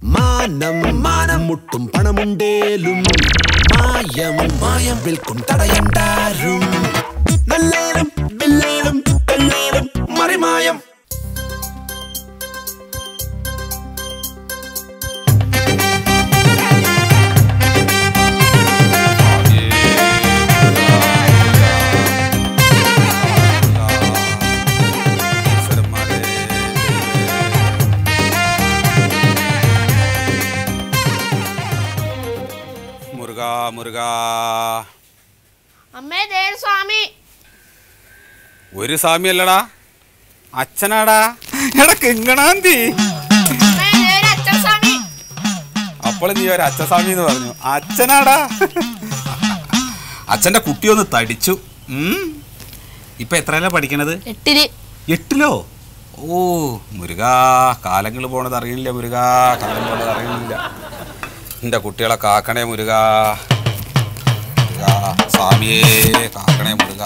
മാനം മാനം മുട്ടും പണമുണ്ടേലും മായം മായം വിൽക്കും തടയണ്ടാരും നല്ലേലും ബില്ലേലും പെല്ലേലും മറിമായം മുരുക മുരുക അമ്മേ ദേ സ്വാമി ഒരു സ്വാമി അല്ലടാ അച്ഛനാടാ എടാ കിങ്ങണാന്തി അമ്മേ ദേ ഒരു അച്ഛൻ സ്വാമി അപ്പോൾ നീ ഒരു അച്ഛസ്വാമി എന്ന് പറഞ്ഞു അച്ഛനാടാ അച്ഛന്റെ കുട്ടി ഒന്ന് തടിച്ചു ഉം. ഇപ്പൊ എത്രയല്ല പഠിക്കണത് എട്ടില് എട്ടിലോ ഓ മുരുക കാലങ്ങൾ പോണത് അറിയില്ല മുരുക കാലം പോണത് അറിയില്ല എൻ്റെ കുട്ടികളെ കാക്കണേ മുരുക മുരുക സ്വാമിയേ കാക്കണേ മുരുക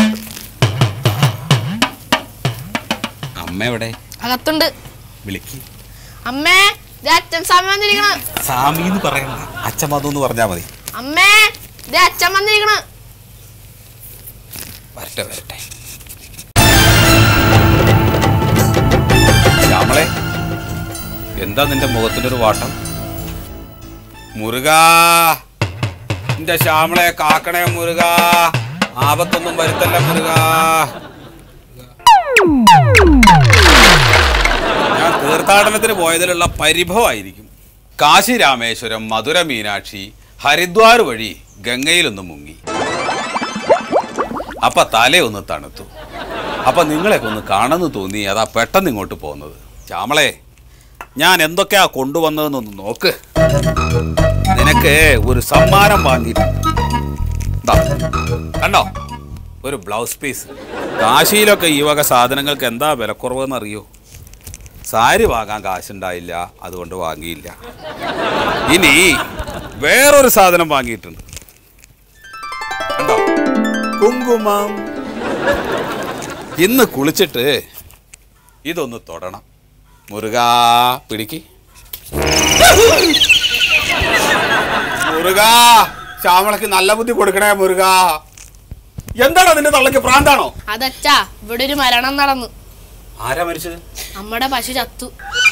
അമ്മ എവിടെ അകത്തുണ്ട് വിളിക്ക് അമ്മേ ദേ അച്ഛൻ സ്വാമി വന്നിരിക്കണ് സ്വാമി എന്ന് പറയണ്ട അച്ഛൻ വന്നു എന്ന് പറഞ്ഞാൽ മതി അമ്മേ ദേ അച്ഛൻ വന്നിരിക്കണ് വരട്ടെ വരട്ടെ ശ്യാമളെ എന്താ നിന്റെ മുഖത്തിന്റെ ഒരു വാട്ടം മുരുക നിന്റെ ശ്യാമളെ കാക്കണേ മുരുക ആപത്തൊന്നും വരുത്തല്ല മുരുക ഞാൻ തീർത്ഥാടനത്തിന് പോയതിലുള്ള പരിഭവമായിരിക്കും കാശി രാമേശ്വരം മധുര മീനാക്ഷി ഹരിദ്വാർ വഴി ഗംഗയിലൊന്ന് മുങ്ങി അപ്പൊ തലയൊന്ന് തണുത്തു അപ്പൊ നിങ്ങളെയൊക്കെ ഒന്ന് കാണുന്നു തോന്നി അതാ പെട്ടെന്ന് ഇങ്ങോട്ട് പോകുന്നത് ശ്യാമളെ ഞാൻ എന്തൊക്കെയാ കൊണ്ടുവന്നതെന്നൊന്ന് നോക്ക് നിനക്ക് ഒരു സമ്മാനം വാങ്ങിയിട്ടുണ്ട് ദാ, കണ്ടോ ഒരു ബ്ലൗസ് പീസ് കാശിയിലൊക്കെ ഈ വക സാധനങ്ങൾക്ക് എന്താ വിലക്കുറവെന്ന് അറിയോ സാരി വാങ്ങാൻ കാശുണ്ടായില്ല അതുകൊണ്ട് വാങ്ങിയില്ല ഇനി വേറൊരു സാധനം വാങ്ങിയിട്ടുണ്ട് കണ്ടോ കുങ്കുമം ഇന്ന് കുളിച്ചിട്ട് ഇതൊന്ന് തൊടണം മുരുകാ പിടിക്ക് മുരുകാ ശ്യാമളക്ക് നല്ല ബുദ്ധി കൊടുക്കണേ മുരുകാ എന്താണോ നിന്റെ തള്ളക്ക് പ്രാന്താണോ അതച്ഛാ ഇവിടെ ഒരു മരണം നടന്നു ആരാ മരിച്ചത് അമ്മയുടെ പശു ചത്തു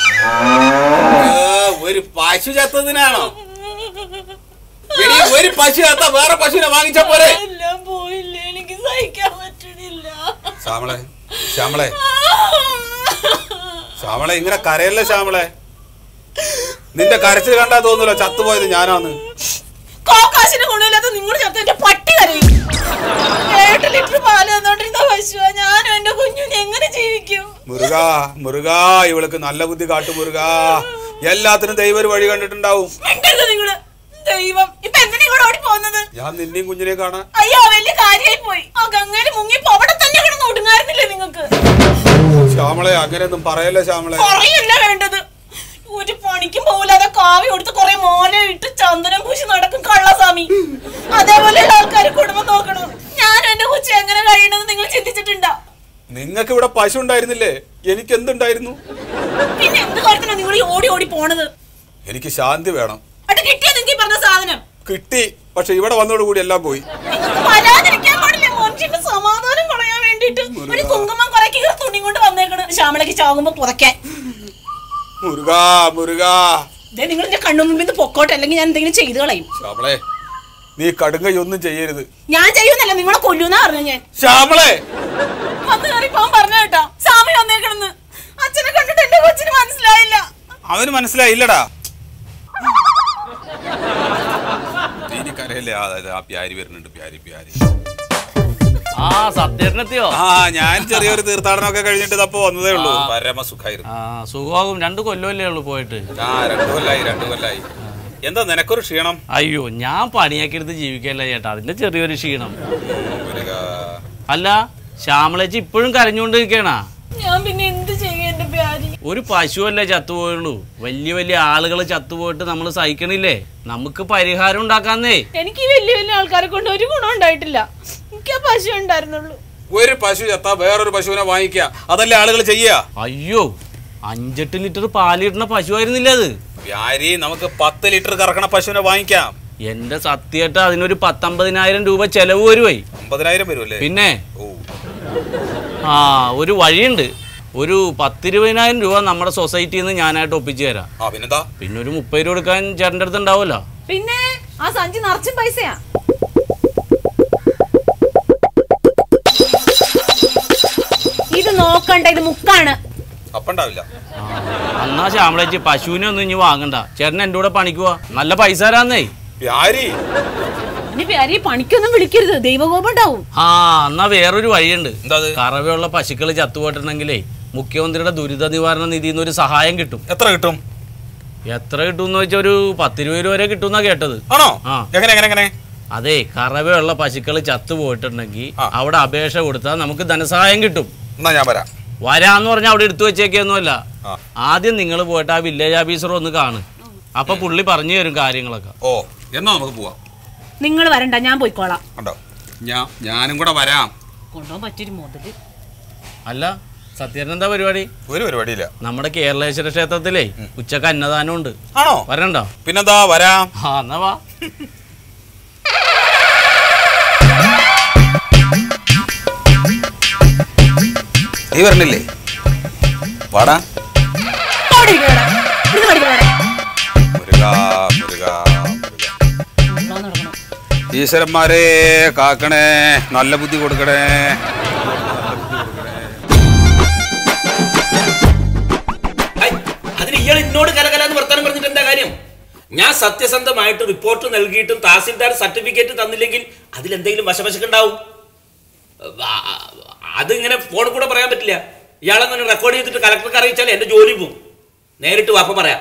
ഒരു പശു ചത്തതിനാണോ എടീ, ഒരു പശു ചത്ത വേറെ പശുവിനെ വാങ്ങിച്ച പോലെ എല്ലാം പോയില്ലേ എനിക്ക് സഹിക്കാൻ പറ്റണില്ല ശ്യാമളെ ശ്യാമളെ ശ്യാമളെ ഇങ്ങനെ കരയല്ലേ ശ്യാമളെ നിന്റെ കരച്ചിൽ കണ്ടാ തോന്നൂല ചത്തുപോയത് ഞാനാന്ന് കോക്കാശിന് ഗുണമില്ലാത്ത നിങ്ങളുടെ ചത്ത എന്റെ പട്ടി കരയും ഏട്ട് ലിറ്റർ പാല് തന്നോണ്ടിരുന്ന പശുവാ ഞാനും എന്റെ കുഞ്ഞും എങ്ങനെ ജീവിക്കും മുരുക മുരുക ഇവൾക്ക് നല്ല ബുദ്ധി കാട്ടു മുരുക എല്ലാത്തിനും ദൈവം ഒരു വഴി കണ്ടിട്ടുണ്ടാവും മിണ്ടരുത് നിങ്ങള് ദൈവം ഇപ്പൊ എന്തിനാ ഇങ്ങോട്ട് ഓടി പോകുന്നത് ഞാൻ നിന്നെയും കുഞ്ഞിനെ കാണാൻ അയ്യോ വലിയ കാര്യമായി പോയി ആ ഗംഗയിൽ മുങ്ങിപ്പോ അവിടെ തന്നെ കിടന്ന് ഒടുങ്ങായിരുന്നില്ലേ നിങ്ങൾക്ക് ശ്യാമളെ അങ്ങനെയൊന്നും പറയല്ലേ ശ്യാമളെ പറയല്ല വേണ്ടത് ഒരു പണിക്കും പോകില്ലാതെ കാവി കൊടുത്ത് കുറെ മോല ഇട്ട് ചന്ദനം പൂശി നടക്കും കള്ളസ്വാമി അതേപോലെയുള്ള ആൾക്കാർ കുടുംബം നോക്കണം ഞാനും എന്റെ കൊച്ചു എങ്ങനെ കഴിയണമെന്ന് നിങ്ങൾ ചിന്തിച്ചിട്ടുണ്ടോ നിങ്ങൾക്ക് ഇവിടെ പശു ഉണ്ടായിരുന്നില്ലേ എനിക്ക് എന്തുണ്ടായിരുന്നു പിന്നെ എന്ത് കാര്യത്തിനാ നിങ്ങൾ ഈ ഓടി ഓടി പോണത് എനിക്ക് ശാന്തി വേണം അത് കിട്ടിയ നിങ്ങൾക്ക് ഈ പറഞ്ഞ സാധനം കിട്ടി പക്ഷെ ഇവിടെ വന്നതോടുകൂടി എല്ലാം പോയി നിങ്ങൾക്ക് വരാതിരിക്കാൻ പാടില്ല മനുഷ്യന്റെ സമാധാനം കളയാൻ വേണ്ടിട്ട് ഒരു കുങ്കുമം കുറെ കീർ തുണി കൊണ്ട് വന്നേക്കണ് ശ്യാമളക്ക് ചാകുമ്പോ പുതയ്ക്കാൻ മുരുക മുരുക ദേ നിങ്ങൾ എന്റെ കണ്ണു മുമ്പിൽ നിന്ന് പൊക്കോട്ടെ അല്ലെങ്കിൽ ഞാൻ എന്തെങ്കിലും ചെയ്തു കളയും ശ്യാമളെ നീ കടുങ്കയൊന്നും ചെയ്യരുത് ഞാൻ ചെയ്യുന്നല്ല നിങ്ങളെ കൊല്ലൂന്നാ പറഞ്ഞു ഞാൻ ശ്യാമളെ വന്ന് കയറിപ്പോൻ പറഞ്ഞ കേട്ടാ സ്വാമി വന്നേക്കണെന്ന് അച്ഛനെ കണ്ടിട്ട് എന്റെ കൊച്ചിന് മനസ്സിലായില്ല അവന് മനസ്സിലായില്ലടാ ഇനി കരയല്ലേ ആ, അതായത് ആ പ്യാരി വരുന്നുണ്ട് പ്യാരി പ്യാരി ആ സത്യേട്ടനെത്തിയോ ആ ഞാൻ ചെറിയൊരു തീർത്ഥാടനമൊക്കെ കഴിഞ്ഞിട്ട് ഇതപ്പോ വന്നതേ ഉള്ളൂ പരമസുഖായിരുന്നു ആ സുഖമാകും രണ്ട് കൊല്ലമല്ലേ ഉള്ളൂ പോയിട്ട് ആ രണ്ടു കൊല്ലായി രണ്ടു കൊല്ലായി എന്താ നിനക്കൊരു ക്ഷീണം അയ്യോ ഞാൻ പണിയാക്കി എടുത്ത് ജീവിക്കല്ല ചേട്ടാ അതിന്റെ ചെറിയൊരു ക്ഷീണം മുരുക അല്ല ശ്യാമളേച്ചി ഇപ്പോഴും കരഞ്ഞുകൊണ്ടിരിക്കണ ഞാൻ പിന്നെ എന്ത് ചെയ്യും എന്റെ പ്യാരി ഒരു പശുവല്ലേ ചത്തുപോയുള്ളൂ വലിയ വലിയ ആളുകൾ ചത്തുപോയിട്ട് നമ്മൾ സഹിക്കണില്ലേ നമുക്ക് പരിഹാരം ഉണ്ടാക്കാന്നേ എനിക്ക് ഈ വലിയ വലിയ ആൾക്കാരെ കൊണ്ട് ഒരു ഗുണം ഉണ്ടായിട്ടില്ല എനിക്ക് ആ പശു ഉണ്ടായിരുന്നുള്ളൂ ഒരു പശു ചത്താ വേറൊരു പശുവിനെ വാങ്ങിക്കുക അതല്ലേ ആളുകൾ ചെയ്യുക അയ്യോ അഞ്ചെട്ട് ലിറ്റർ പാലിടുന്ന പശുവായിരുന്നില്ല അത് വ്യാരി നമുക്ക് പത്ത് ലിറ്റർ കറക്കണ പശുവിനെ വാങ്ങിക്കാം എന്റെ സത്യമായിട്ട് അതിനൊരു പത്തമ്പതിനായിരം രൂപ ചെലവ് വരുവായി അമ്പതിനായിരം വരുമല്ലേ പിന്നെ ഓ ആ ഒരു വഴിയുണ്ട് ഒരു പത്തിരുപതിനായിരം രൂപ നമ്മുടെ സൊസൈറ്റിയിൽ നിന്ന് ഞാനായിട്ട് ഒപ്പിച്ചു തരാം ആ പിന്നെന്താ പിന്നെ ഒരു മുപ്പത് രൂപ എടുക്കാൻ ചേട്ടൻ്റെ അടുത്ത് ഉണ്ടാവുമല്ലോ പിന്നെ ആ സഞ്ചി നിറച്ചും പൈസയാ ഇത് നോക്കണ്ട ഇത് മുക്കാണ് അപ്പണ്ടാവില്ല എന്നാ ശ്യാമളേച്ചി പശുവിനെ ഒന്നും ഇനി വാങ്ങണ്ട ചേട്ടൻ എൻ്റെ കൂടെ പണിക്ക് പോവാ നല്ല പൈസ തരാന്നേ വ്യാരി ഇനി പേരി പണിക്കൊന്നും വിളിക്കരുത് ദൈവകോപം ഉണ്ടാവും ആ എന്നാ വേറൊരു വഴിയുണ്ട് എന്താ അത്? കറവയുള്ള പശുക്കൾ ചത്തുപോയിട്ടുണ്ടെങ്കിലേ മുഖ്യമന്ത്രിയുടെ ദുരിത നിവാരണ നിധിയിൽ നിന്ന് ഒരു സഹായം കിട്ടും എത്ര കിട്ടും എത്ര കിട്ടുമെന്ന് വെച്ചാൽ ഒരു പത്തിരുപത് രൂപ വരെ കിട്ടുമെന്നാ കേട്ടത് ആണോ ആ. എങ്ങനെ എങ്ങനെ എങ്ങനെ അതെ കറവയുള്ള പശുക്കൾ ചത്തുപോയിട്ടുണ്ടെങ്കിൽ ആ. അവിടെ അപേക്ഷ കൊടുത്താൽ നമുക്ക് ധനസഹായം കിട്ടും എന്നാ ഞാൻ വരാം വരാന്ന് പറഞ്ഞാൽ അവിടെ എടുത്തു വെച്ചേക്കൊന്നുമല്ല ആ. ആദ്യം നിങ്ങൾ പോയിട്ട് ആ വില്ലേജ് ഓഫീസർ ഒന്ന് കാണും അപ്പൊ പുള്ളി പറഞ്ഞു തരും കാര്യങ്ങളൊക്കെ ഓ എന്നാ നമുക്ക് പോവാം നിങ്ങൾ വരണ്ട ഞാൻ പോയിക്കോളാം കണ്ടോ ഞാൻ ഞാനും കൂടെ വരാം കൊണ്ടുപോകാൻ പറ്റിയൊരു മുതല് അല്ല സത്യൻ എന്താ പരിപാടി ഒരു പരിപാടിയില്ല നമ്മുടെ കേരളേശ്വര ക്ഷേത്രത്തിലേ ഉച്ചക്ക് അന്നദാനം ഉണ്ട് ആണോ വരണ്ടോ പിന്നെന്താ വരാം ആ എന്നാ വാ നീ വരണില്ലേ വാടാ അവിടെ ഇരിക്ക് ഇവിടെ. ഇരുന്ന് പഠിക്ക് ഇവിടെ. മുരുകാ മുരുകാ മുരുകാ ഉള്ളോ നടക്കണം. ഈശ്വരന്മാരെ കാക്കണേ നല്ല ബുദ്ധി കൊടുക്കണേ ഐ, അതിന് ഇയാൾ എന്നോട് കലകലാന്ന് വർത്താനം പറഞ്ഞിട്ട് എന്താ കാര്യം ഞാൻ സത്യസന്ധമായിട്ട് റിപ്പോർട്ട് നൽകിയിട്ടും തഹസിൽദാർ സർട്ടിഫിക്കറ്റ് തന്നില്ലെങ്കിൽ അതിലെന്തെങ്കിലും വശവശക്കുണ്ടാവും ആ, അതിങ്ങനെ ഫോണിൽ കൂടെ പറയാൻ പറ്റില്ല ഇയാളങ്ങനെ റെക്കോർഡ് ചെയ്തിട്ട് കളക്ടർക്ക് അറിയിച്ചാൽ എന്റെ ജോലി പോവും നേരിട്ട് വാപ്പ പറയാം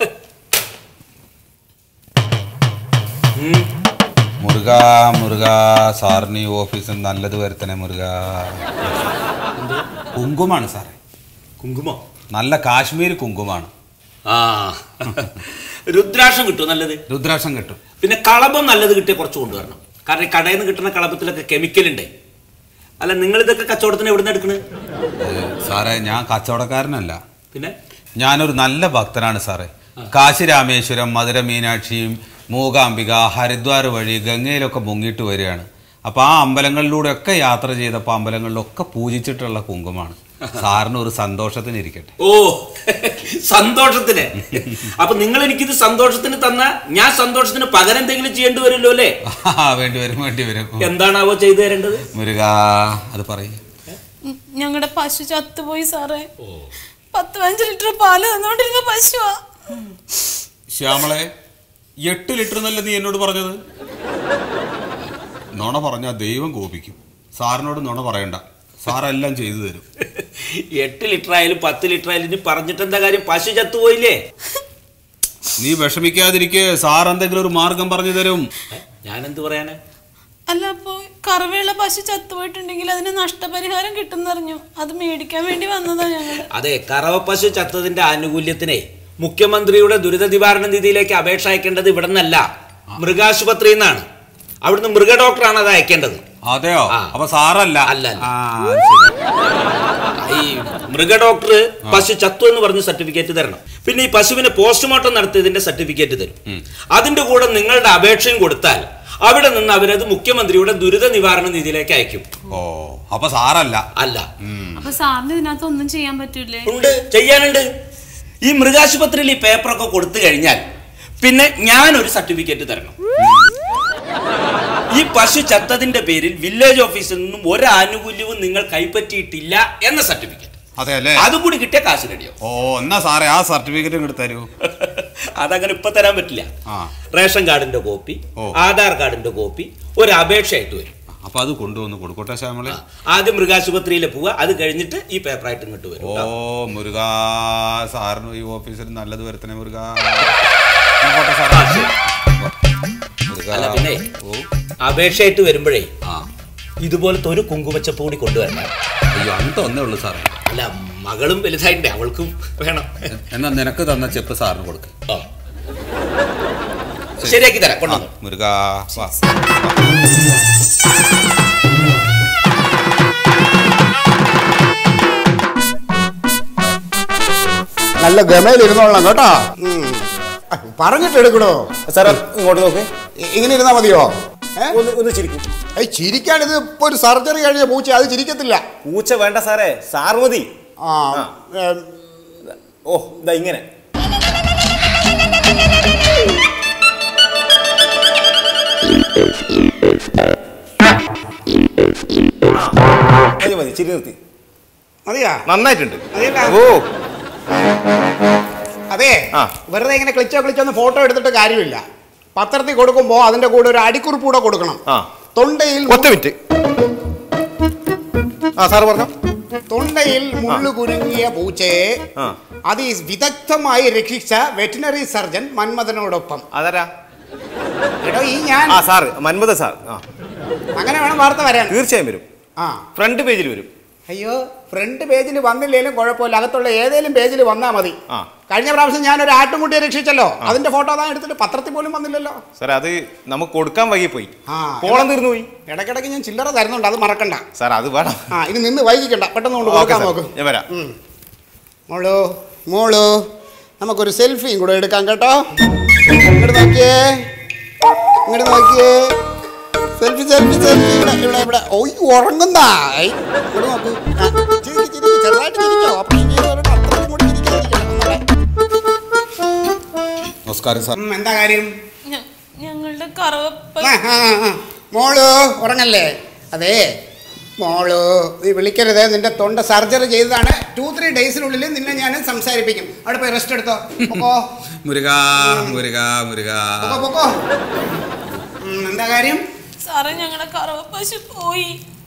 മുരുക മുരുക സാറിന് ഈ ഓഫീസിൽ നല്ലത് വരുത്തണേ മുരുക കുങ്കുമാണ് സാറേ കുങ്കുമോ നല്ല കാശ്മീർ കുങ്കുമാണ് ആ രുദ്രാക്ഷം കിട്ടുമോ നല്ലത് രുദ്രാക്ഷം കിട്ടും പിന്നെ കളഭം നല്ലത് കിട്ടിയ കുറച്ച് കൊണ്ടുവരണം കാരണം ഈ കടയിൽ നിന്ന് കിട്ടുന്ന കളഭത്തിലൊക്കെ കെമിക്കൽ ഉണ്ട് അല്ല നിങ്ങൾ ഇതൊക്കെ കച്ചവടത്തിന് എവിടെ നിന്ന് എടുക്കണ് ഏ, സാറേ ഞാൻ കച്ചവടക്കാരനല്ല പിന്നെ ഞാനൊരു നല്ല ഭക്തനാണ് സാറേ കാശി രാമേശ്വരം മധുര മീനാക്ഷിയും മൂകാംബിക ഹരിദ്വാർ വഴി ഗംഗയിലൊക്കെ മുങ്ങിയിട്ട് വരികയാണ് അപ്പോൾ ആ അമ്പലങ്ങളിലൂടെയൊക്കെ യാത്ര ചെയ്തപ്പോൾ അമ്പലങ്ങളിലൊക്കെ പൂജിച്ചിട്ടുള്ള കുങ്കുമാണ് സാറിന് ഒരു സന്തോഷത്തിന് ഇരിക്കട്ടെ ഓ സന്തോഷത്തിന് അപ്പൊ നിങ്ങൾ എനിക്കിത് സന്തോഷത്തിന് തന്ന ഞാൻ സന്തോഷത്തിന് പകരം എന്തെങ്കിലും ചെയ്യേണ്ടി വരുമല്ലോ അല്ലേ ആ, വേണ്ടി വരും വേണ്ടി വരും എന്താണാവോ ചെയ്തു തരേണ്ടത് മുരുക അത് പറയും ഞങ്ങളുടെ പശു ചത്തുപോയി സാറേ പത്ത് പതിനഞ്ച് ലിറ്റർ പാല് തന്നോണ്ടിരുന്ന പശുവാ ശ്യാമളെ എട്ട് ലിറ്റർ എന്നല്ലേ നീ എന്നോട് പറഞ്ഞത് നുണ പറഞ്ഞാൽ ദൈവം കോപിക്കും സാറിനോട് നുണ പറയണ്ട സാറെല്ലാം ചെയ്തു തരും എട്ട് ലിറ്റർ ആയാലും പത്ത് ലിറ്റർ ആയാലും ഇനി പറഞ്ഞിട്ട് എന്താ കാര്യം പശു ചത്തുപോയില്ലേ നീ വിഷമിക്കാതിരിക്കെ സാർ എന്തെങ്കിലും ഒരു മാർഗം പറഞ്ഞു തരും ഞാനെന്ത് പറയാനാ അല്ല അപ്പോ കറവയുള്ള പശു ചത്തുപോയിട്ടുണ്ടെങ്കിൽ അതിന് നഷ്ടപരിഹാരം കിട്ടുന്നറിഞ്ഞു അത് മേടിക്കാൻ വേണ്ടി വന്നതാ ഞങ്ങള് അതെ കറവ പശു ചത്തതിന്റെ ആനുകൂല്യത്തിനെ മുഖ്യമന്ത്രിയുടെ ദുരിത നിവാരണ നിധിയിലേക്ക് അപേക്ഷ അയക്കേണ്ടത് ഇവിടെ നിന്നല്ല മൃഗാശുപത്രിയിൽ നിന്നാണ് അവിടുന്ന് മൃഗ ഡോക്ടറാണ് അത് അയക്കേണ്ടത് അതെയോ ആ. അപ്പൊ സാറല്ല അല്ല, അല്ല. ആ, ശരി. ഈ മൃഗ ഡോക്ടർ പശു ചത്തു എന്ന് പറഞ്ഞ് സർട്ടിഫിക്കറ്റ് തരണം പിന്നെ ഈ പശുവിനെ പോസ്റ്റ്മോർട്ടം നടത്തിയതിന്റെ സർട്ടിഫിക്കറ്റ് തരും അതിന്റെ കൂടെ നിങ്ങളുടെ അപേക്ഷയും കൊടുത്താൽ അവിടെ നിന്ന് അവരത് മുഖ്യമന്ത്രിയുടെ ദുരിത നിവാരണ നിധിയിലേക്ക് അയക്കും ഓ അപ്പൊ സാറല്ല അല്ല അപ്പൊ സാറിന് ഇതിനകത്ത് ഒന്നും ചെയ്യാൻ പറ്റൂലേ ഉണ്ട് ചെയ്യാനുണ്ട് ഈ മൃഗാശുപത്രിയിൽ ഈ പേപ്പറൊക്കെ കൊടുത്തു കഴിഞ്ഞാൽ പിന്നെ ഞാനൊരു സർട്ടിഫിക്കറ്റ് തരണം ഈ പശു ചത്തതിന്റെ പേരിൽ വില്ലേജ് ഓഫീസിൽ നിന്നും ഒരു ആനുകൂല്യവും നിങ്ങൾ കൈപ്പറ്റിയിട്ടില്ല എന്ന സർട്ടിഫിക്കറ്റ് അതെ അല്ലേ അതും കൂടി കിട്ടിയ കാശ് റെഡിയോ ഓ എന്നാ സാറേ ആ സർട്ടിഫിക്കറ്റ് ഇങ്ങോട്ട് തരൂ അതങ്ങനെ ഇപ്പൊ തരാൻ പറ്റില്ല ആ റേഷൻ കാർഡിന്റെ കോപ്പി ഓ. ആധാർ കാർഡിന്റെ കോപ്പി ഒരു അപേക്ഷയായിട്ട് വരും അപ്പൊ അത് കൊണ്ടുവന്ന് കൊടുക്കട്ടെ ശ്യാമളെ ആ, ആദ്യം മൃഗാശുപത്രിയിൽ പോവുക അത് കഴിഞ്ഞിട്ട് ഈ പേപ്പറായിട്ട് ഇങ്ങോട്ട് വരും ഓ കേട്ടോ. മുരുക സാറിന് ഈ ഓഫീസിൽ നല്ലത് വരുത്തണേ മുരുക എന്നാ പോട്ടെ സാറേ. ആ, ശരി. മുരുക. അല്ല പിന്നെ ഓ അപേക്ഷയായിട്ട് വരുമ്പോഴേ ആ ഇതുപോലത്തെ ഒരു കുങ്കുമച്ചപ്പ് കൂടി കൊണ്ടുവരണം അയ്യോ അന്ത ഒന്നേ ഉള്ളൂ സാറേ അല്ല മകളും വലുതായിട്ടുണ്ട് അവൾക്കും വേണം എന്നാ നിനക്ക് തന്ന ചെപ്പ് സാറിന് കൊടുക്ക ആ. ശരിയാക്കി തരാം കൊണ്ടുവന്നു മുരുക വാ നല്ല ഗമയിൽ ഇരുന്നോളണം കേട്ടോ ഉം. ആ, പറഞ്ഞിട്ട് എടുക്കണോ സാർ ഇങ്ങോട്ട് നോക്ക് ഇ- ഇങ്ങനെ ഇരുന്നാ മതിയോ ഏ? ഒന്ന് ഒന്ന് ചിരിക്കും ഏയ് ചിരിക്കാൻ ഇത് ഇപ്പൊ ഒരു സർജറി കഴിഞ്ഞ പൂച്ച അത് ചിരിക്കത്തില്ല പൂച്ച വേണ്ട സാറേ സാർ മതി ആ ഏം, ഓ ഇതാ ഇങ്ങനെ മതി മതി ചിരി നിർത്തി മതിയാ നന്നായിട്ടുണ്ട് മതിയല്ല? ഓ അതെ ആ. വെറുതെ ഇങ്ങനെ ക്ലിച്ചോ ക്ലിച്ചോ ഒന്ന് ഫോട്ടോ എടുത്തിട്ട് കാര്യമില്ല പത്രത്തിൽ കൊടുക്കുമ്പോൾ അതിന്റെ കൂടെ ഒരു അടിക്കുറിപ്പ് കൂടെ കൊടുക്കണം ആ തൊണ്ടയിൽ ഒറ്റ മിനിറ്റ് ആ സാറ് പറഞ്ഞോ തൊണ്ടയിൽ മുള്ളു കുരുങ്ങിയ പൂച്ചയെ ആ. അതിവിദഗ്ധമായി രക്ഷിച്ച വെറ്റിനറി സർജൻ മന്മഥനോടൊപ്പം അതാരാ എടോ ഈ ഞാൻ ആ സാറ് മന്മത സാർ ആ അങ്ങനെ വേണം വാർത്ത വരാൻ തീർച്ചയായും വരും ആ ഫ്രണ്ട് പേജിൽ വരും അയ്യോ ഫ്രണ്ട് പേജിൽ വന്നില്ലേലും കുഴപ്പമില്ല അകത്തുള്ള ഏതേലും പേജിൽ വന്നാ മതി ആ. കഴിഞ്ഞ പ്രാവശ്യം ഞാൻ ഒരു ആട്ടുംകുട്ടിയെ രക്ഷിച്ചല്ലോ അതിന്റെ ഫോട്ടോ അതാ എടുത്തിട്ട് പത്രത്തിൽ പോലും വന്നില്ലല്ലോ സാർ അത് നമുക്ക് കൊടുക്കാൻ വൈകിപ്പോയി ആ കോളം തീർന്നു പോയി ഇടയ്ക്കിടയ്ക്ക് ഞാൻ ചില്ലറ തരുന്നുണ്ട് അത് മറക്കണ്ട സാർ അത് വേണം ആ ഇനി നിന്ന് വൈകിക്കണ്ട പെട്ടെന്ന് കൊണ്ട് ഓക്കെ കൊടുക്കാൻ സാർ നോക്ക് ഞാൻ വരാം ഉം. മോളു മോളു നമുക്കൊരു സെൽഫിയും കൂടെ എടുക്കാം കേട്ടോ ഇങ്ങോട്ട് നോക്കിയേ ഇങ്ങോട്ട് നോക്കിയേ സെൽഫി സെൽഫി സെൽഫി ഇവിടെ ഇവിടെ ഇവിടെ ഓയ് ഉറങ്ങുന്ന ഇങ്ങോട്ട് നോക്കൂ ആ, ചിരിക്ക് ചിരിക്ക് ചെറുതായിട്ട് ചിരിക്കോ അപ്പൊ ഇനി ഒരു അത്രയ്ക്കും കൂടി ചിരിക്കാതിരിക്കണം നമ്മളെ. നമസ്കാരം സാർ ഉം, എന്താ കാര്യം ഞ- ഞങ്ങളുടെ കറുവപ്പ ആ, ആ, ആ. മോളു ഉറങ്ങല്ലേ അതെ മോളു നീ വിളിക്കരുത് നിന്റെ തൊണ്ട സർജറി ചെയ്തതാണ് ടു ത്രീ ഡേയ്സിനുള്ളിൽ നിന്നെ ഞാൻ സംസാരിപ്പിക്കും അവിടെ പോയി റെസ്റ്റ് എടുത്തോ പൊക്കോ മുരുക മുരുക മുരുക പൊക്കോ പൊക്കോ ഉം, എന്താ കാര്യം സാറേ ഞങ്ങളുടെ കറുവപ്പശു പോയി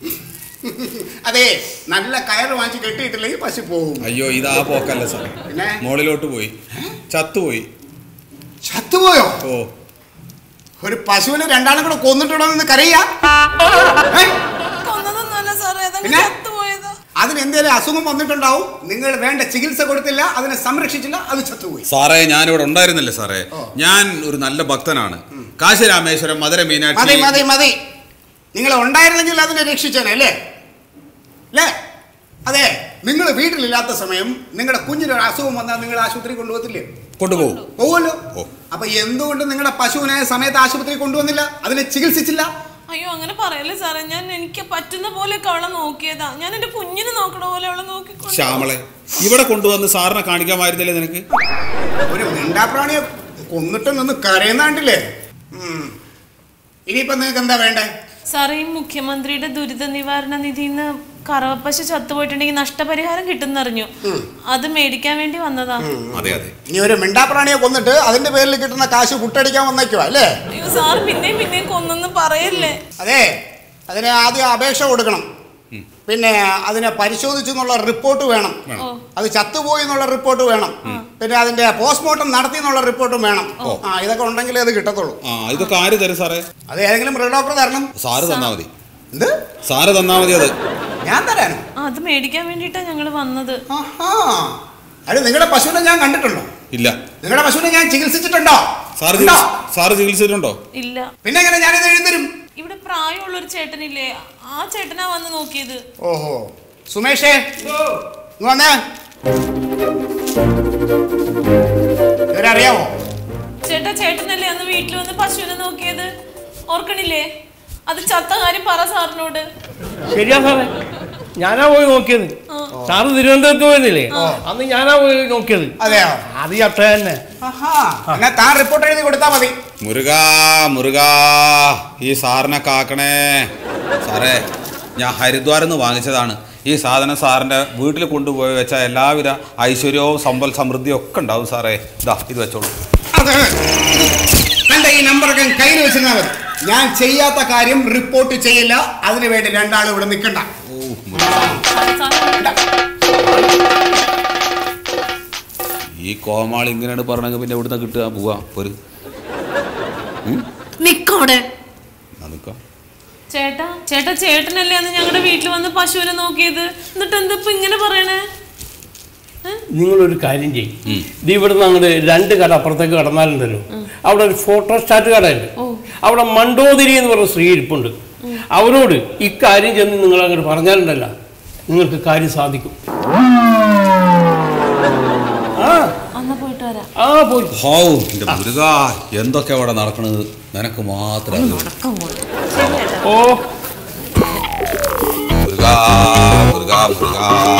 അതെ നല്ല കയറ് വാങ്ങിച്ച് കെട്ടിയിട്ടില്ലെങ്കിൽ പശു പോകും അയ്യോ ഇതാ പോക്കല്ല സാർ പിന്നെ മോളിലോട്ട് പോയി ചത്തുപോയി ചത്തുപോയോ ഓ ഒരു പശുവിനെ രണ്ടാളും കൂടെ കൊന്നിട്ടുണ്ടോ എന്ന് കരയാ ഏ? കൊന്നതൊന്നുമല്ല സാറേ അതങ്ങ് പിന്നെ? ചത്തുപോയതാ അതിന് എന്തേലും അസുഖം വന്നിട്ടുണ്ടാവും നിങ്ങൾ വേണ്ട ചികിത്സ കൊടുത്തില്ല അതിനെ സംരക്ഷിച്ചില്ല അത് ചത്തുപോയി സാറേ ഞാനിവിടെ ഉണ്ടായിരുന്നില്ലേ സാറേ ഞാൻ ഒരു നല്ല ഭക്തനാണ് കാശി രാമേശ്വരം മധുര മതി മീനാക്ഷി മതി മതി നിങ്ങൾ ഉണ്ടായിരുന്നെങ്കിൽ അതിനെ രക്ഷിച്ചേനെ അല്ലേ അല്ലേ അതെ നിങ്ങൾ വീട്ടിലില്ലാത്ത സമയം നിങ്ങളുടെ കുഞ്ഞിനൊരു അസുഖം വന്നാൽ നിങ്ങൾ ആശുപത്രി കൊണ്ടുപോകത്തില്ലേ കൊണ്ടുപോകും പോകുമല്ലോ ഓ. അപ്പൊ എന്തുകൊണ്ട് നിങ്ങളുടെ പശുവിനെ സമയത്ത് ആശുപത്രി കൊണ്ടുവന്നില്ല അതിനെ ചികിത്സിച്ചില്ല അയ്യോ അങ്ങനെ പറയല്ലേ സാറേ ഞാൻ എനിക്ക് പറ്റുന്ന പോലെയൊക്കെ അവളെ നോക്കിയതാ ഞാൻ എന്റെ കുഞ്ഞിനെ നോക്കണ പോലെ അവളെ നോക്കിക്കൊണ്ട് ശ്യാമളെ ഇവിടെ കൊണ്ടുവന്ന് സാറിനെ കാണിക്കാമായിരുന്നില്ലേ നിനക്ക് ഒരു മിണ്ടാപ്രാണിയെ കൊന്നിട്ട് നിന്ന് കരയുന്നാണ്ടില്ലേ ഉം. ഇനിയിപ്പോ നിങ്ങൾക്ക് എന്താ വേണ്ടേ സാറേ ഈ മുഖ്യമന്ത്രിയുടെ ദുരിത നിവാരണ നിധിന്ന് കറവപ്പശു ചത്തുപോയിട്ടുണ്ടെങ്കിൽ നഷ്ടപരിഹാരം കിട്ടുന്നറിഞ്ഞു അത് മേടിക്കാൻ വേണ്ടി വന്നതാ അതെ അതെ ഇനി ഒരു മിണ്ടാപ്രാണിയെ കൊന്നിട്ട് അതിന്റെ പേരിൽ കിട്ടുന്ന കാശ് പുട്ടടിക്കാൻ വന്നേക്കുവാ അല്ലേ അയ്യോ സാർ പിന്നെയും പിന്നെയും കൊന്നെന്ന് പറയല്ലേ അതെ അതിന് ആദ്യം അപേക്ഷ കൊടുക്കണം പിന്നെ അതിനെ പരിശോധിച്ചു എന്നുള്ള റിപ്പോർട്ട് വേണം അത് ചത്തുപോയി എന്നുള്ള റിപ്പോർട്ട് വേണം പിന്നെ അതിന്റെ പോസ്റ്റ്മോർട്ടം നടത്തി എന്നുള്ള റിപ്പോർട്ടും വേണം ആ ഇതൊക്കെ ഉണ്ടെങ്കിലേ അത് കിട്ടത്തുള്ളൂ ആ ഇതൊക്കെ ആര് തരും സാറേ അത് ഏതെങ്കിലും മൃഗഡോക്ടർ തരണം സാറ് തന്നാ മതി എന്ത് സാറ് തന്നാ മതി അത് ഞാൻ തരാനോ ആ, അത് മേടിക്കാൻ വേണ്ടിയിട്ടാ ഞങ്ങൾ വന്നത് ആഹാ അത് നിങ്ങളുടെ പശുവിനെ ഞാൻ കണ്ടിട്ടുണ്ടോ ഇല്ല നിങ്ങളുടെ പശുവിനെ ഞാൻ ചികിത്സിച്ചിട്ടുണ്ടോ സാറ് ഉണ്ടോ? ചികിത്സ- സാറ് ചികിത്സിച്ചിട്ടുണ്ടോ ഇല്ല പിന്നെ എങ്ങനെ ഞാനിത് എഴുതരും ഇവിടെ പ്രായമുള്ള ഒരു ചേട്ടനില്ലേ ആ ചേട്ടനാ വന്ന് നോക്കിയത് ഓഹോ സുമേഷേ ഇങ്ങ് വന്നേ ഇവരറിയാമോ ചേട്ടാ ചേട്ടനല്ലേ അന്ന് വീട്ടിൽ വന്ന് പശുവിനെ നോക്കിയത് ഓർക്കണില്ലേ അത് ചത്ത കാര്യം പറ സാറിനോട് ശരിയാ സാറേ ഞാനാ പോയി നോക്കിയത് സാറ് തിരുവനന്തപുരത്ത് പോയിരുന്നില്ലേ അന്ന് ഞാനാ പോയി നോക്കിയത് അതെയോ അത് ചത്ത തന്നെ ആഹാ എന്നാ താൻ റിപ്പോർട്ട് എഴുതി കൊടുത്താൽ മതി മുരുക മുരുക ഈ സാറിനെ കാക്കണേ സാറേ ഞാൻ ഹരിദ്വാറിൽ നിന്ന് വാങ്ങിച്ചതാണ് ഈ സാധനം സാറിൻ്റെ വീട്ടിൽ കൊണ്ടുപോയി വെച്ചാൽ എല്ലാവിധ ഐശ്വര്യവും സമ്പൽ സമൃദ്ധിയും ഒക്കെ ഉണ്ടാവും സാറേ ഇതാ ഇത് വെച്ചോളൂ അത് തന്റെ ഈ നമ്പറൊക്കെ കയ്യിൽ വെച്ചിരുന്നാ മതി ഞാൻ ചെയ്യാത്ത കാര്യം റിപ്പോർട്ട് ചെയ്യില്ല അതിനു വേണ്ടി രണ്ടാളും ഇവിടെ നിൽക്കണ്ട ഈ കോമാൾ ഇങ്ങനെയാണ് പറഞ്ഞെങ്കിൽ പിന്നെ ഇവിടുന്ന് കിട്ടുക പോവാ ഒരു നിക്കോടെ നിൽക്കാം ചേട്ടാ ചേട്ടാ ചേട്ടനല്ലേ അന്ന് ഞങ്ങളുടെ വീട്ടിൽ വന്ന് പശുവിനെ നോക്കിയത് എന്നിട്ട് എന്താ ഇപ്പൊ ഇങ്ങനെ പറയണേ നിങ്ങളൊരു കാര്യം ചെയ്യും ഇത് ഇവിടുന്ന് അങ്ങോട്ട് രണ്ട് കട അപ്പുറത്തേക്ക് കടന്നാലുണ്ടല്ലോ അവിടെ ഒരു ഫോട്ടോ സ്റ്റാറ്റ് കടയുണ്ട് അവിടെ മണ്ടോതിരി എന്ന് പറഞ്ഞ സ്ത്രീ ഇരിപ്പുണ്ട് അവരോട് ഇക്കാര്യം ചെന്ന് നിങ്ങൾ അങ്ങോട്ട് പറഞ്ഞാലുണ്ടല്ലോ നിങ്ങൾക്ക് കാര്യം സാധിക്കും ആ എന്നാ പോയിട്ട് വരാം ആ പോയി ഹോ എന്റെ മുരുക എന്തൊക്കെ അവിടെ നടക്കണത് നിനക്ക് മാത്രം അറിയൂ. നടക്കാൻ പോയി ഓ മുരുക മുരുക മുരുക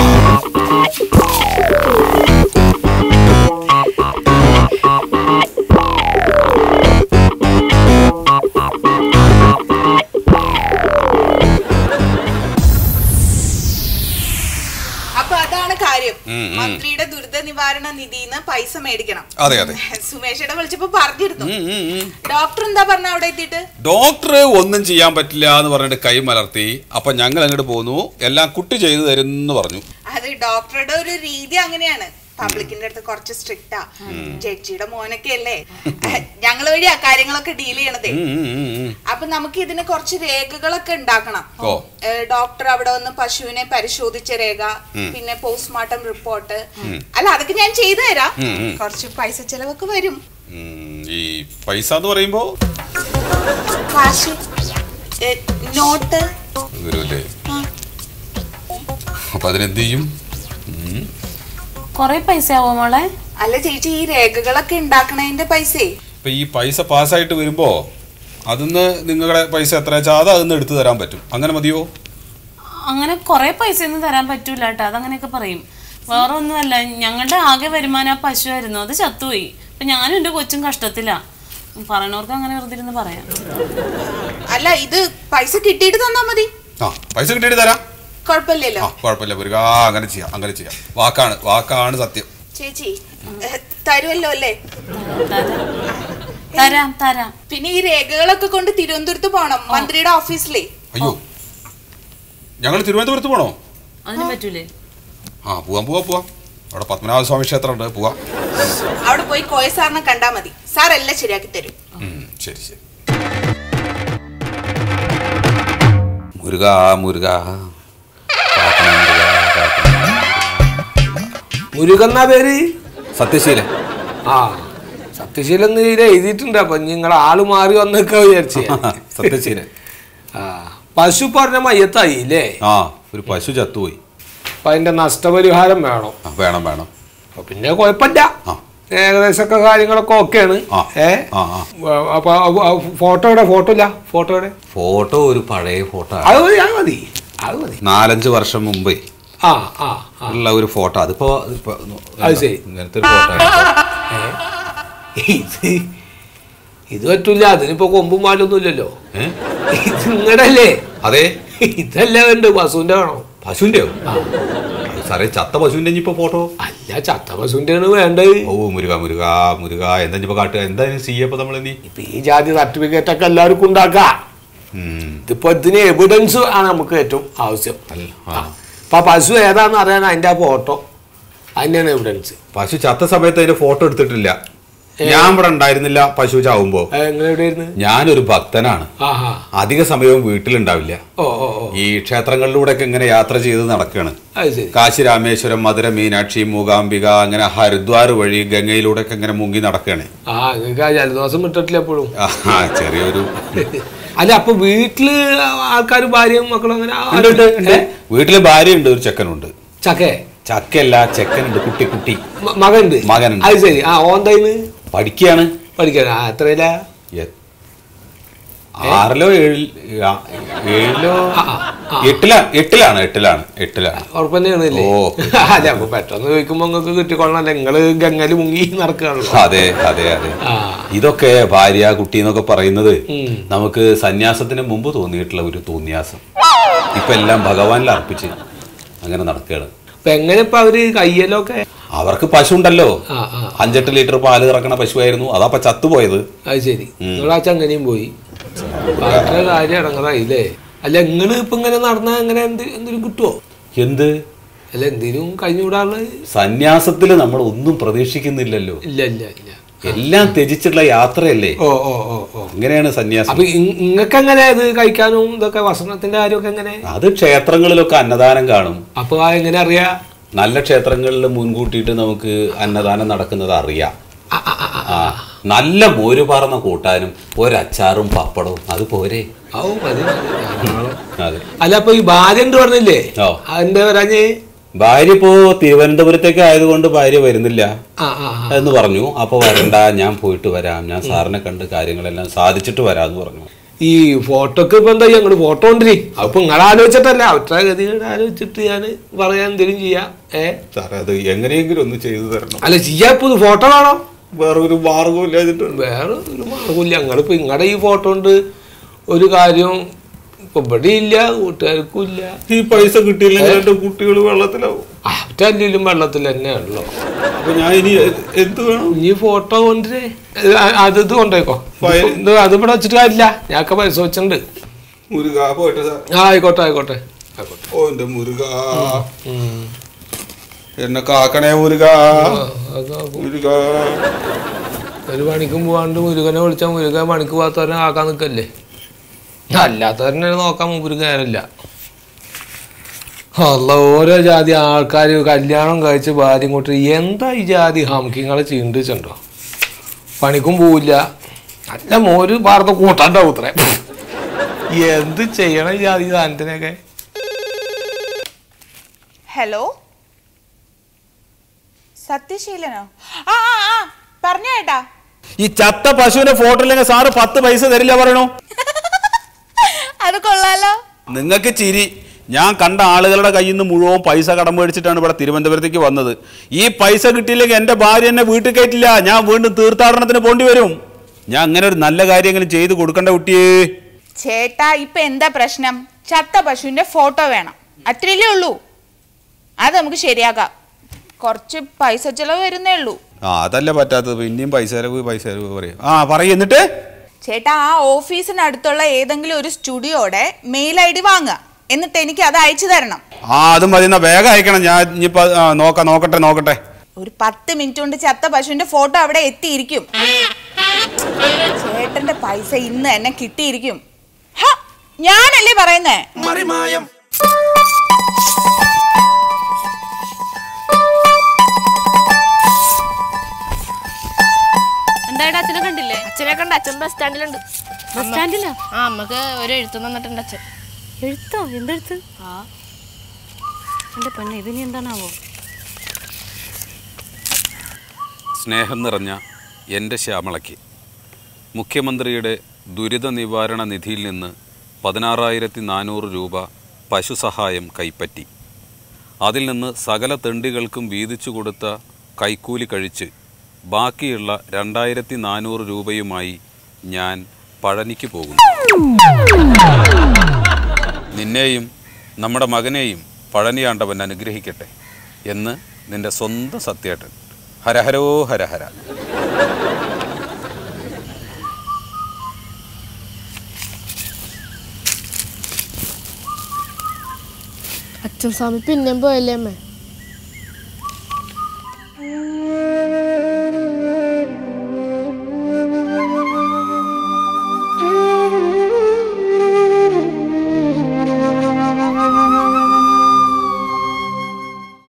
അപ്പൊ അതാണ് കാര്യം ഉം, ഉം. മന്ത്രിയുടെ ദുരിത നിവാരണ നിധിന്ന് പൈസ മേടിക്കണം അതെ അതെ സുമേഷയുടെ വിളിച്ചപ്പോ പറഞ്ഞിരുന്നു ഡോക്ടർ എന്താ പറഞ്ഞ അവിടെ എത്തിയിട്ട് ഡോക്ടർ ഒന്നും ചെയ്യാൻ പറ്റില്ല എന്ന് പറഞ്ഞിട്ട് കൈ മലർത്തി അപ്പൊ ഞങ്ങൾ അങ്ങോട്ട് പോന്നു എല്ലാം കുട്ടി ചെയ്തു തരും എന്ന് പറഞ്ഞു അത് ഡോക്ടറുടെ ഒരു രീതി അങ്ങനെയാണ് പബ്ലിക്കിന്റെ അടുത്ത് കുറച്ച് സ്ട്രിക്റ്റാ ജഡ്ജിയുടെ മോനൊക്കെ അല്ലേ ഞങ്ങൾ വഴിയാ കാര്യങ്ങളൊക്കെ ഡീൽ ചെയ്യണതേ ഉം, ഉം, ഉം, ഉം. അപ്പൊ നമുക്ക് ഇതിന് കുറച്ച് രേഖകളൊക്കെ ഉണ്ടാക്കണം ഓ. ഡോക്ടർ അവിടെ വന്ന് പശുവിനെ പരിശോധിച്ച രേഖ പിന്നെ പോസ്റ്റ്മോർട്ടം റിപ്പോർട്ട് അല്ല അതൊക്കെ ഞാൻ ചെയ്തു തരാം ഉം, ഉം. കുറച്ച് പൈസ ചെലവൊക്കെ വരും ഉം, ഈ പൈസ എന്ന് പറയുമ്പോ കാശ് ഏ, നോട്ട് വരുമല്ലേ അപ്പൊ അതിനെന്ത് ചെയ്യും ഉം. കൊറേ പൈസ ആവോ മോളെ അല്ല ചേച്ചി ഈ രേഖകളൊക്കെ ഉണ്ടാക്കണതിന്റെ പൈസേ ഇപ്പൊ ഈ പൈസ പാസ്സായിട്ട് വരുമ്പോ അതിന്ന് നിങ്ങളുടെ പൈസ എത്ര വെച്ചാൽ അത് അതിന്ന് എടുത്തു തരാൻ പറ്റും അങ്ങനെ മതിയോ അങ്ങനെ കൊറേ പൈസ ഒന്നും തരാൻ പറ്റൂല കേട്ടോ അതങ്ങനെയൊക്കെ പറയും വേറെ ഒന്നുമല്ല ഞങ്ങളുടെ ആകെ വരുമാനം ആ പശുവായിരുന്നു അത് ചത്തുപോയി അപ്പൊ ഞാനും എന്റെ കൊച്ചും കഷ്ടത്തിലാ പറയണവർക്ക് അങ്ങനെ വെറുതെ ഇരുന്ന് പറയാം അല്ല ഇത് പൈസ കിട്ടിയിട്ട് തന്നാ മതി ആ പൈസ കിട്ടിയിട്ട് തരാം കുഴപ്പമില്ലല്ലോ ആ കുഴപ്പമില്ല മുരുക അങ്ങനെ ചെയ്യാം അങ്ങനെ ചെയ്യാം വാക്കാണ് വാക്കാണ് സത്യം ചേച്ചി ഏ, തരുമല്ലോ അല്ലേ തരാം തരാം തരാം പിന്നെ ഈ രേഖകളൊക്കെ കൊണ്ട് തിരുവനന്തപുരത്ത് പോണം മന്ത്രിയുടെ ഓഫീസിലേ അയ്യോ ഞങ്ങൾ തിരുവനന്തപുരത്ത് പോണോ അതിന് പറ്റൂലേ ആ പോവാം പോവാം പോവാം അവിടെ പത്മനാഭ സ്വാമി ക്ഷേത്രം ഉണ്ട് പോവാം അവിടെ പോയി കോയ സാറിനെ കണ്ടാ മതി സാർ എല്ലാം ശരിയാക്കി തരും ഉം, ശരി ശരി മുരുക മുരുക കാക്കണ മുരുക, കാക്കണ. മുരുകന്നാ പേര് സത്യശീലൻ ആ സത്യശീലൻ എന്ന് ഇതിൽ എഴുതിയിട്ടുണ്ട് അപ്പൊ നിങ്ങൾ ആള് മാറി വന്നൊക്കെ വിചാരിച്ചേ സത്യശീലൻ ആ പശു പറഞ്ഞ മയ്യത്തായി അല്ലേ ആ ഒരു പശു ചത്തുപോയി അപ്പൊ അതിന്റെ നഷ്ടപരിഹാരം വേണം ആ, വേണം വേണം അപ്പൊ പിന്നെ കുഴപ്പമില്ല ആ. ഏകദേശമൊക്കെ കാര്യങ്ങളൊക്കെ ഓക്കെയാണ് ആ. ഏ ആ, ആ. അപ്പൊ ഫോട്ടോയുടെ ഫോട്ടോ ഇല്ല ഫോട്ടോയുടെ ഫോട്ടോ ഒരു പഴയ ഫോട്ടോ അത് മതി അത് മതി അത് മതി നാലഞ്ച് വർഷം മുമ്പേ ആ ആ ആ ഉള്ള ഒരു ഫോട്ടോ അതിപ്പോ ഇപ്പൊ അത് ശരി. ഇങ്ങനത്തെ ഒരു ഫോട്ടോ ഇത് ഇത് പറ്റൂല അതിനിപ്പോ കൊമ്പും മാലൊന്നും ഇല്ലല്ലോ ഏ ഇത് നിങ്ങടല്ലേ അതെ ഇതല്ലേ വേണ്ട പശുവിന്റെ വേണോ പശുവിന്റെയോ അത് സാറേ ചത്ത പശുവിന്റെ ഇനിയിപ്പോ ഫോട്ടോ അല്ല ചത്ത പശുവിന്റെ ആണ് വേണ്ടത് ഓ മുരുക മുരുക മുരുക എന്താ ഇനിയിപ്പോ കാട്ടുക എന്തായാലും ചെയ്യപ്പോ നമ്മളിനി ഇപ്പൊ ഈ ജാതി സർട്ടിഫിക്കറ്റ് ഒക്കെ എല്ലാവർക്കും ഉണ്ടാക്കാം ഉം. ഇതിപ്പോ ഇതിന് എവിഡൻസ് ആണ് നമുക്ക് ഏറ്റവും ആവശ്യം അല്ല, ആ. അപ്പൊ ആ പശു ഏതാന്ന് അറിയാൻ അതിന്റെ ആ ഫോട്ടോ അതിന്റെയാണ് എവിഡൻസ് പശു ചത്ത സമയത്ത് അതിന്റെ ഫോട്ടോ എടുത്തിട്ടില്ല ഞാൻ ഇവിടെ ഉണ്ടായിരുന്നില്ല പശു ചാവുമ്പോ എങ്ങനെ എവിടെയായിരുന്നു ഞാനൊരു ഭക്തനാണ് ആഹാ അധിക സമയവും വീട്ടിലുണ്ടാവില്ല ഓ ഓ ഓ ഈ ക്ഷേത്രങ്ങളിലൂടെ ഒക്കെ ഇങ്ങനെ യാത്ര ചെയ്ത് നടക്കുകയാണ് അത് ശരി കാശി രാമേശ്വരം മധുര മീനാക്ഷി മൂകാംബിക അങ്ങനെ ഹരിദ്വാർ വഴി ഗംഗയിലൂടെ ഒക്കെ ഇങ്ങനെ മുങ്ങി നടക്കുകയാണ് ആ നിങ്ങൾക്ക് ആ ജലദോഷം വിട്ടിട്ടില്ല എപ്പോഴും ആ ചെറിയൊരു അല്ല അപ്പൊ വീട്ടില് ആൾക്കാർ ഭാര്യയും മക്കളും അങ്ങനെ ആ- ഉണ്ട്, ഉണ്ട്, ഉണ്ട്. ഏ? വീട്ടില് ഭാര്യയുണ്ട് ഒരു ചെക്കനുണ്ട് ചക്കേ ചക്കയല്ല ചെക്കനുണ്ട് കുട്ടി കുട്ടി മ- മകനുണ്ട് മകനുണ്ട്. അത് ശരി ആ ഓന്തായിന്ന് പഠിക്കുകയാണ് പഠിക്കാൻ ആ എത്രയില്ല എ- ആറിലോ ഏഴിൽ ആ, ഏഴിലോ ആ, ആ, ആ. എട്ടിലാണ് എട്ടിലാണ് എട്ടിലാണ് എട്ടിലാണ് ഉറപ്പന്നെയാണല്ലേ ഓ. അല്ല അപ്പൊ പെട്ടെന്ന് ചോദിക്കുമ്പോ നിങ്ങൾക്ക് കിട്ടിക്കൊള്ളണല്ലേ നിങ്ങള് ഗംഗല് മുങ്ങി നടക്കുകയാണല്ലോ അതെ അതെ അതെ ആ. ഇതൊക്കെ ഭാര്യ കുട്ടി എന്നൊക്കെ പറയുന്നത് ഉം. നമുക്ക് സന്യാസത്തിന് മുമ്പ് തോന്നിയിട്ടുള്ള ഒരു തോന്നിയാസം ഇപ്പൊ എല്ലാം ഭഗവാനിൽ അർപ്പിച്ച് അങ്ങനെ നടക്കുകയാണ് അപ്പൊ എങ്ങനെ ഇപ്പൊ അവര് കയ്യലൊക്കെ അവർക്ക് പശു ഉണ്ടല്ലോ ആ ആ അഞ്ചെട്ട് ലിറ്റർ പാല് കറക്കണ പശുവായിരുന്നു അതാ ചത്തുപോയത് അത് ശരി നിങ്ങൾ ആ ചങ്ങനെയും പോയി വളരെ കാര്യം ഇടങ്ങറായില്ലേ അല്ല നിങ്ങള് ഇപ്പൊ ഇങ്ങനെ നടന്നാ എങ്ങനെ എന്ത് എന്തെങ്കിലും കിട്ടുവോ എന്ത് അല്ല എന്തിനും കഴിഞ്ഞുകൂടാനുള്ള സന്യാസത്തിൽ നമ്മൾ ഒന്നും പ്രതീക്ഷിക്കുന്നില്ലല്ലോ ഇല്ല ഇല്ല ഇല്ല എല്ലാം ത്യജിച്ചിട്ടുള്ള യാത്രയല്ലേ ഓ ഓ ഓ ഓ അങ്ങനെയാണ് സന്യാസം അപ്പൊ നിങ്ങൾക്ക് എങ്ങനെ ഇത് കഴിക്കാനും ഇതൊക്കെ ഭക്ഷണത്തിന്റെ കാര്യമൊക്കെ എങ്ങനെ അത് ക്ഷേത്രങ്ങളിലൊക്കെ അന്നദാനം കാണും അപ്പൊ ആ എങ്ങനെ അറിയാ നല്ല ക്ഷേത്രങ്ങളിൽ മുൻകൂട്ടിയിട്ട് നമുക്ക് അന്നദാനം നടക്കുന്നത് അറിയാം ആ, ആ, ആ, ആ. ആ നല്ല മോര് പാർന്ന കൂട്ടാനും ഒരച്ചാറും പപ്പടവും അത് പോരെ ഔ, മതി, മതി. ധാരാളം. അതെ അല്ല അപ്പൊ ഈ ഭാര്യ ഉണ്ട് പറഞ്ഞില്ലേ ഓ. അതിന്റെ വരാഞ്ഞ് ഭാര്യ ഇപ്പോ തിരുവനന്തപുരത്തേക്ക് ആയതുകൊണ്ട് ഭാര്യ വരുന്നില്ല ആ ആ ആ. എന്ന് പറഞ്ഞു അപ്പൊ വരണ്ട ഞാൻ പോയിട്ട് വരാം ഞാൻ സാറിനെ കണ്ട് കാര്യങ്ങളെല്ലാം സാധിച്ചിട്ട് വരാന്ന് പറഞ്ഞു ഈ ഫോട്ടോക്ക് ഇപ്പൊ എന്താ ഞങ്ങള് ഫോട്ടോ കൊണ്ടിരി അപ്പൊ നിങ്ങൾ ആലോചിച്ചിട്ടല്ല അവരുടെ ഗതികൾ ആലോചിച്ചിട്ട് ഞാൻ പറയാൻ എന്തെങ്കിലും ചെയ്യാം ഏ സാറേ അത് എങ്ങനെയെങ്കിലും ഒന്ന് ചെയ്തു തരണം അല്ല ചെയ്യാ ഇപ്പൊ ഇത് ഫോട്ടോ വേണോ വേറെ ഒരു മാർഗവും ഇല്ലാതിട്ടുണ്ട് വേറെ ഒരു മാർഗമില്ല ഞങ്ങളിപ്പോ നിങ്ങളുടെ ഈ ഫോട്ടോ കൊണ്ട് ഒരു കാര്യം ഇപ്പൊ ഇവിടെ ഇല്ല കൂട്ടുകാർക്കും ഇല്ല ഈ പൈസ കിട്ടിയില്ലെങ്കിൽ എന്റെ കുട്ടികൾ വെള്ളത്തിലാവും അവറ്റല്ലും വെള്ളത്തിൽ തന്നെയാണല്ലോ അപ്പൊ ഞാൻ ഇനി എ- എന്ത് വേണം ഈ ഫോട്ടോ കൊണ്ടിരേ അത് ഇത് കൊണ്ടേക്കോ ഫയൽ- ഇത് അത് ഇവിടെ വെച്ചിട്ട് കാര്യമില്ല ഞാനൊക്കെ പരിശോധിച്ചിട്ടുണ്ട് മുരുക പോട്ടെ സാർ ആ ആയിക്കോട്ടെ ആയിക്കോട്ടെ ആയിക്കോട്ടെ ഓ എന്റെ മുരുക എന്നെ കാക്കണേ മുരുക അതൊക്കെ മുരുക ഒരു പണിക്കും പോവാണ്ട് മുരുകനെ വിളിച്ചാൽ മുരുകൻ പണിക്ക് പോകാത്തവരെ ആക്കാൻ നിൽക്കല്ലേ അല്ലാത്തവരെ നോക്കാൻ മുരുകൻ നേരമില്ല അല്ല ഓരോ ജാതി ആൾക്കാർ കല്യാണം കഴിച്ച് ഭാര്യ കൊണ്ട് എന്താ ഈ ജാതി ഹംകിങ്ങളെ ചീണ്ടിച്ചുണ്ടോ പണിക്കും പോവില്ല നല്ല മോര് പാർത്ത കൂട്ടാണ്ടാവും ഇത്രേ എന്ത് ചെയ്യണം ഈ ജാതി സാധനത്തിനൊക്കെ ഹലോ സത്യശീലനോ ആ ആ ആ പറഞ്ഞ ഏട്ടാ ഈ ചത്ത പശുവിന്റെ ഫോട്ടോ ഇല്ലെങ്കിൽ സാറ് പത്ത് പൈസ തരില്ല പറയണു അത് കൊള്ളാലോ നിങ്ങൾക്ക് ചിരി ഞാൻ കണ്ട ആളുകളുടെ കയ്യിൽ നിന്ന് മുഴുവൻ പൈസ കടം മേടിച്ചിട്ടാണ് ഇവിടെ തിരുവനന്തപുരത്തേക്ക് വന്നത് ഈ പൈസ കിട്ടിയില്ലെങ്കിൽ എൻ്റെ ഭാര്യ എന്നെ വീട്ടിൽ കയറ്റില്ല ഞാൻ വീണ്ടും തീർത്ഥാടനത്തിന് പോണ്ടി വരും ഞാൻ അങ്ങനെ ഒരു നല്ല കാര്യങ്ങളും ചെയ്ത് കൊടുക്കണ്ട കുട്ടിയേ ചേട്ടാ ഇപ്പൊ എന്താ പ്രശ്നം ചത്ത പശുവിന്റെ ഫോട്ടോ വേണം അത്രയല്ലേ ഉള്ളൂ അത് നമുക്ക് ശരിയാക്കാം കുറച്ച് പൈസ ചെലവ് വരുന്നേ ഉള്ളൂ ആ അതല്ല പറ്റാത്തത് പിന്നെയും പൈസ ചെലവ് പൈസ ചെലവ് പറയും ആ പറയും എന്നിട്ട് ചേട്ടാ ആ ഓഫീസിനടുത്തുള്ള ഏതെങ്കിലും ഒരു സ്റ്റുഡിയോടെ മെയിൽ ഐ ഡി വാങ്ങുക എന്നിട്ട് എനിക്ക് അത് അയച്ചു തരണം ആ അതും മതി എന്നാ വേഗം അയക്കണം ഞാൻ ഇനിയിപ്പോ ആ, നോക്കാം നോക്കട്ടെ നോക്കട്ടെ ഒരു പത്ത് മിനിറ്റ് കൊണ്ട് ചത്ത പശുവിന്റെ ഫോട്ടോ അവിടെ എത്തിയിരിക്കും ചേട്ടന്റെ പൈസ ഇന്ന് തന്നെ കിട്ടിയിരിക്കും ഹ, ഞാനല്ലേ പറയുന്നേ മറിമായം എന്തായിട്ട് അച്ഛനെ കണ്ടില്ലേ അച്ഛനെ കണ്ട അച്ഛൻ ബസ് സ്റ്റാൻഡിലുണ്ട് ബസ് സ്റ്റാൻഡിലാ ആ അമ്മക്ക് ഒരു എഴുത്ത് തന്നിട്ടുണ്ട് അച്ഛൻ എഴുത്തോ എന്തെഴുത്ത് ആ എന്റെ പെണ്ണെ ഇതിനി എന്താണാവോ സ്നേഹം നിറഞ്ഞ എൻ്റെ ശ്യാമളയ്ക്ക് മുഖ്യമന്ത്രിയുടെ ദുരിത നിവാരണ നിധിയിൽ നിന്ന് പതിനാറായിരത്തി നാനൂറ് രൂപ പശുസഹായം കൈപ്പറ്റി അതിൽ നിന്ന് സകല തെണ്ടികൾക്കും വീതിച്ചു കൊടുത്ത കൈക്കൂലി കഴിച്ച് ബാക്കിയുള്ള രണ്ടായിരത്തി നാനൂറ് രൂപയുമായി ഞാൻ പഴനിക്ക് പോകുന്നു നിന്നെയും നമ്മുടെ മകനെയും പഴനിയാണ്ടവൻ അനുഗ്രഹിക്കട്ടെ എന്ന് നിന്റെ സ്വന്തം സത്യേട്ടൻ ഹരഹരോ ഹരഹര അച്ഛൻ സ്വാമി പിന്നെയും പോയല്ലേ അമ്മേ